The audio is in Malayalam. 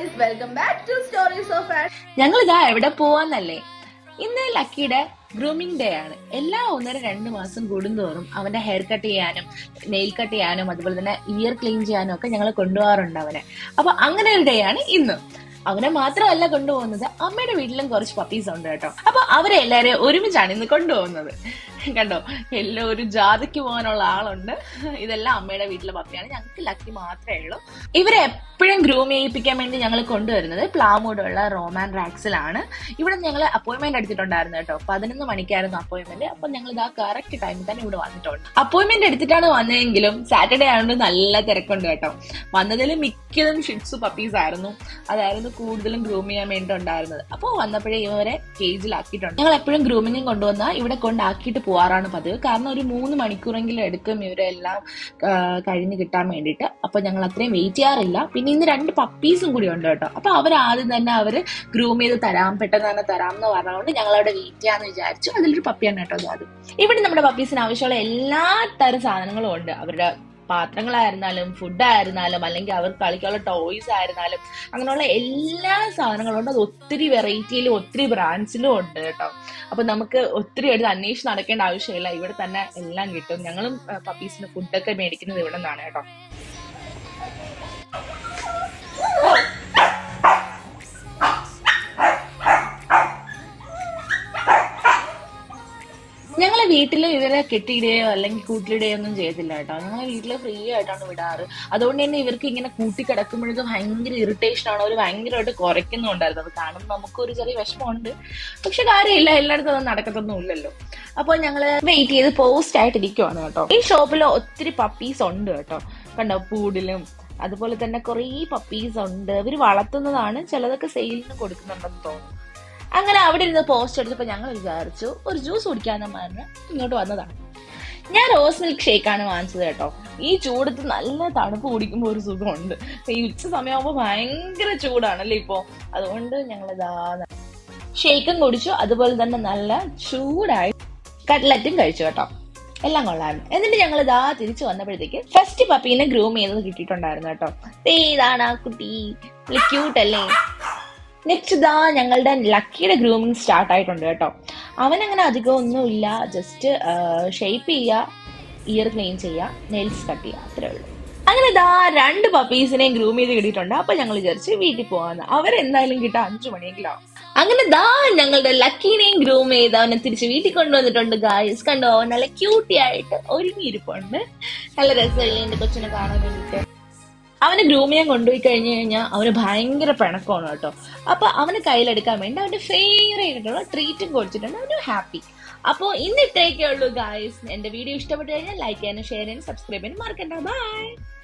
guys welcome back to stories of Ash ഞങ്ങൾ ഇതാ എവിടെ പോവാന്നല്ലേ ഇന്ന് ലക്കിയുടെ ഗ്രൂമിംഗ് ഡേ ആണ് എല്ലാ ഒന്നര രണ്ട് മാസം കൂടുന്തോറും അവന്റെ ഹെയർ കട്ട് ചെയ്യാനും നെയിൽ കട്ട് ചെയ്യാനും അതുപോലെ തന്നെ ഇയർ ക്ലീൻ ചെയ്യാനും ഒക്കെ ഞങ്ങൾ കൊണ്ടുപോകാറുണ്ട് അവനെ അപ്പൊ അങ്ങനെ ഒരു ഡേ ആണ് ഇന്ന് അവനെ മാത്രമല്ല കൊണ്ടുപോകുന്നത് അമ്മയുടെ വീട്ടിലും കുറച്ച് പപ്പീസ് ഉണ്ട് കേട്ടോ അപ്പൊ അവരെ എല്ലാരെയും ഒരുമിച്ചാണ് ഇന്ന് കൊണ്ടുപോകുന്നത് കണ്ടോ എല്ലാം ഒരു ജാതിക്ക് പോകാനുള്ള ആളുണ്ട് ഇതെല്ലാം അമ്മയുടെ വീട്ടിലെ പപ്പിയാണ് ഞങ്ങൾക്ക് ലക്കി മാത്രമേ ഉള്ളൂ ഇവരെ എപ്പോഴും ഗ്രൂം ചെയ്യിപ്പിക്കാൻ വേണ്ടി ഞങ്ങൾ കൊണ്ടുവരുന്നത് പ്ലാമൂടുള്ള റോമാൻ റാക്സിലാണ് ഇവിടെ ഞങ്ങൾ അപ്പോയിന്റ്മെന്റ് എടുത്തിട്ടുണ്ടായിരുന്നു കേട്ടോ പതിനൊന്ന് മണിക്കായിരുന്നു അപ്പോയിന്റ്മെന്റ് അപ്പൊ ഞങ്ങൾ ഇതാ കറക്റ്റ് ടൈമിൽ തന്നെ ഇവിടെ വന്നിട്ടുണ്ട് അപ്പോയിന്റ്മെന്റ് എടുത്തിട്ടാണ് വന്നതെങ്കിലും സാറ്റർഡേ ആയതുകൊണ്ട് നല്ല തിരക്കുണ്ട് കേട്ടോ വന്നതിൽ മിക്കതും ഷിറ്റ്സു പപ്പീസ് ആയിരുന്നു അതായിരുന്നു കൂടുതലും ഗ്രൂം ചെയ്യാൻ വേണ്ടി ഉണ്ടായിരുന്നത് അപ്പോൾ വന്നപ്പോഴേ ഇവരെ കേജിലാക്കിയിട്ടുണ്ട് ഞങ്ങൾ എപ്പോഴും ഗ്രൂമിങ്ങും കൊണ്ടുവന്നാൽ ഇവിടെ കൊണ്ടാക്കിയിട്ട് പോവാറാണ് പതിവ് കാരണം ഒരു മൂന്ന് മണിക്കൂറെങ്കിലും എടുക്കും ഇവരെല്ലാം ആ, കഴിഞ്ഞ് കിട്ടാൻ വേണ്ടിയിട്ട് അപ്പൊ ഞങ്ങൾ അത്രയും വെയിറ്റ് ചെയ്യാറില്ല പിന്നെ ഇന്ന് രണ്ട് പപ്പീസും കൂടി ഉണ്ട് കേട്ടോ അപ്പൊ അവർ ആദ്യം തന്നെ അവര് ഗ്രൂം ചെയ്ത് തരാം പെട്ടെന്ന് തന്നെ തരാം എന്ന് പറഞ്ഞുകൊണ്ട് ഞങ്ങൾ അവിടെ വെയിറ്റ് ചെയ്യാന്ന് വിചാരിച്ചു അതിലൊരു പപ്പിയാണ് കേട്ടോ അത് ഇവിടെ നമ്മുടെ പപ്പീസിന് ആവശ്യമുള്ള എല്ലാ തരം സാധനങ്ങളും ഉണ്ട് അവരുടെ പാത്രങ്ങളായിരുന്നാലും ഫുഡ് ആയിരുന്നാലും അല്ലെങ്കിൽ അവർക്ക് കളിക്കാനുള്ള ടോയ്സ് ആയിരുന്നാലും അങ്ങനെയുള്ള എല്ലാ സാധനങ്ങളും ഉണ്ട് അത് ഒത്തിരി വെറൈറ്റിയിലും ഒത്തിരി ബ്രാൻഡ്സിലും ഉണ്ട് കേട്ടോ അപ്പൊ നമുക്ക് ഒത്തിരി എടുത്ത് അന്വേഷിച്ച് നടക്കേണ്ട ആവശ്യമില്ല ഇവിടെ തന്നെ എല്ലാം കിട്ടും ഞങ്ങളും പപ്പീസിന് ഫുഡൊക്കെ മേടിക്കുന്നത് ഇവിടെ നിന്നാണ് കേട്ടോ ഞങ്ങളെ വീട്ടിൽ ഇവരെ കെട്ടിയിടുകയോ അല്ലെങ്കിൽ കൂട്ടിലിടുകയോ ഒന്നും ചെയ്യത്തില്ല കേട്ടോ ഞങ്ങളെ വീട്ടിൽ ഫ്രീ ആയിട്ടാണ് വിടാറ് അതുകൊണ്ട് തന്നെ ഇവർക്ക് ഇങ്ങനെ കൂട്ടി കിടക്കുമ്പോഴേക്കും ഭയങ്കര ഇറിറ്റേഷൻ ആണ് അവർ ഭയങ്കരമായിട്ട് കുറയ്ക്കുന്നുണ്ടായിരുന്നു അത് കാണുമ്പോൾ നമുക്കൊരു ചെറിയ വിഷമമുണ്ട് പക്ഷെ കാര്യമില്ല എല്ലായിടത്തും അത് നടക്കത്തൊന്നുമില്ലല്ലോ അപ്പോൾ ഞങ്ങള് വെയിറ്റ് ചെയ്ത് പോസ്റ്റ് ആയിട്ട് ഇരിക്കുവാണ് കേട്ടോ ഈ ഷോപ്പിൽ ഒത്തിരി പപ്പീസ് ഉണ്ട് കേട്ടോ കണ്ടോ പൂടിലും അതുപോലെ തന്നെ കുറേ പപ്പീസ് ഉണ്ട് ഇവർ വളർത്തുന്നതാണ് ചിലതൊക്കെ സെയിലിന് കൊടുക്കുന്നുണ്ടെന്ന് തോന്നുന്നു അങ്ങനെ അവിടെ ഇരുന്ന് പോസ്റ്റ് എടുത്തപ്പോൾ ഞങ്ങൾ വിചാരിച്ചു ഒരു ജ്യൂസ് കുടിക്കാന്ന് പറഞ്ഞ് ഇങ്ങോട്ട് വന്നതാണ് ഞാൻ റോസ് മിൽക്ക് ഷേക്കാണ് വാങ്ങിച്ചത് കേട്ടോ ഈ ചൂടത്ത് നല്ല തണുപ്പ് കുടിക്കുമ്പോൾ ഒരു സുഖമുണ്ട് ഈ ഉച്ച സമയമാകുമ്പോൾ ഭയങ്കര ചൂടാണല്ലേ ഇപ്പോ അതുകൊണ്ട് ഞങ്ങൾ ഇതാ ഷേക്കും കുടിച്ചു അതുപോലെ തന്നെ നല്ല ചൂടായി കട്ട്ലറ്റും കഴിച്ചു കേട്ടോ എല്ലാം കൊള്ളായിരുന്നു എന്നിട്ട് ഞങ്ങൾ ഇതാ തിരിച്ചു വന്നപ്പോഴത്തേക്ക് ഫസ്റ്റ് പപ്പീനെ ഗ്രൂം ചെയ്തത് കിട്ടിയിട്ടുണ്ടായിരുന്നു കേട്ടോ ദേ ഇതാണ് ആ കുട്ടി ക്യൂട്ട് അല്ലേ നെക്സ്റ്റ് ഇതാ ഞങ്ങളുടെ ലക്കിയുടെ ഗ്രൂമിങ് സ്റ്റാർട്ട് ആയിട്ടുണ്ട് കേട്ടോ അവൻ അങ്ങനെ അധികം ഒന്നുമില്ല ജസ്റ്റ് ഷേപ്പ് ചെയ്യുക ഇയർ ക്ലീൻ ചെയ്യുക നെയിൽസ് കട്ട് ചെയ്യുക അത്രേ ഉള്ളൂ അങ്ങനെ ഇതാ രണ്ട് പപ്പീസിനെയും ഗ്രൂം ചെയ്ത് കിട്ടിയിട്ടുണ്ട് അപ്പൊ ഞങ്ങൾ വിചാരിച്ച് വീട്ടിൽ പോകാന്ന് അവരെന്തായാലും കിട്ടാൻ അഞ്ചു മണിയെങ്കിലും ആവും അങ്ങനെ ദാ ഞങ്ങളുടെ ലക്കീനെയും ഗ്രൂം ചെയ്ത് അവനെ തിരിച്ച് വീട്ടിൽ കൊണ്ടുവന്നിട്ടുണ്ട് ഗായ്സ് കണ്ടോ അവൻ നല്ല ക്യൂട്ടി ആയിട്ട് ഒരുങ്ങിയിരിപ്പുണ്ട് നല്ല രസമില്ലേ എന്റെ കൊച്ചിനെ കാണാൻ വേണ്ടിയിട്ട് അവന് ഗ്രൂം ചെയ്യാൻ കൊണ്ടുപോയി കഴിഞ്ഞു കഴിഞ്ഞാൽ അവന് ഭയങ്കര പിണക്കമാണ് കേട്ടോ അപ്പൊ അവന് കയ്യിലെടുക്കാൻ വേണ്ടി അവന്റെ ഫേവറേറ്റ് ആയിട്ടുള്ള ട്രീറ്റും കൊടുത്തിട്ടുണ്ട് അവന് ഹാപ്പി അപ്പോൾ ഇന്ന് ഇത്രയൊക്കെ ഉള്ളൂ ഗായ്സ് എന്റെ വീഡിയോ ഇഷ്ടപ്പെട്ടു കഴിഞ്ഞാൽ ലൈക്ക് ചെയ്യാനും ഷെയർ ചെയ്യാനും സബ്സ്ക്രൈബ് ചെയ്യാനും മറക്കണ്ട ബൈ